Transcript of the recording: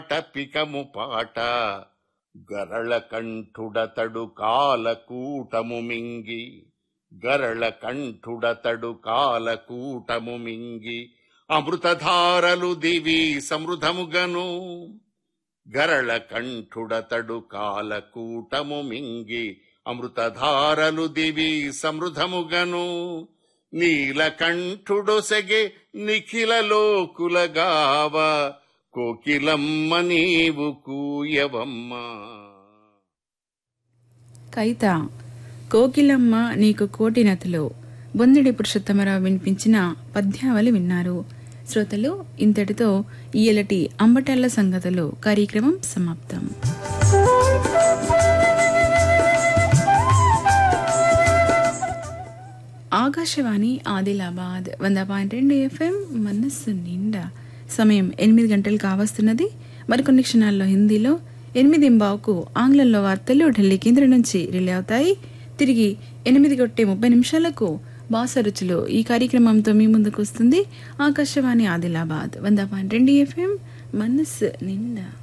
పికము పాట గరళ కంఠుడతడు కాలకూటము మింగి గరళ కంఠుడతడు కాలకూటము మింగి అమృతధారలు దివి సమృద్ధముగను గరళ కంఠుడతడు కాలకూటము మింగి అమృతధారలు దివి సమృద్ధముగను నీలకంఠుడొసగే నిఖిల లోకులగావ కోకిలమ్మ నీవు కూయవమ్మ కైత కోకిలమ్మ నీకు కోటి నతులు బొందిడి పురుషోత్తమరావు వినిపించిన పద్యావళి విన్నారు శ్రోతలు ఇంతటితో ఈయలటి అంబటల్ల సంగతులు కార్యక్రమం సమాప్తం ఆకాశవాణి ఆదిలాబాద్ వంద పాయింట్ రెండు ఎఫ్ఎం మనస్సు నిండా సమయం ఎనిమిది గంటలు కావస్తున్నది మరికొన్ని క్షణాల్లో హిందీలో ఎనిమిది బావుకు ఆంగ్లంలో వార్తలు ఢిల్లీ కేంద్రం నుంచి రిలే అవుతాయి తిరిగి ఎనిమిది కొట్టే ముప్పై నిమిషాలకు బాస రుచులు ఈ కార్యక్రమంతో మీ ముందుకు వస్తుంది ఆకాశవాణి ఆదిలాబాద్ వంద పాయింట్ రెండు ఎఫ్ఎం మనస్సు నిండా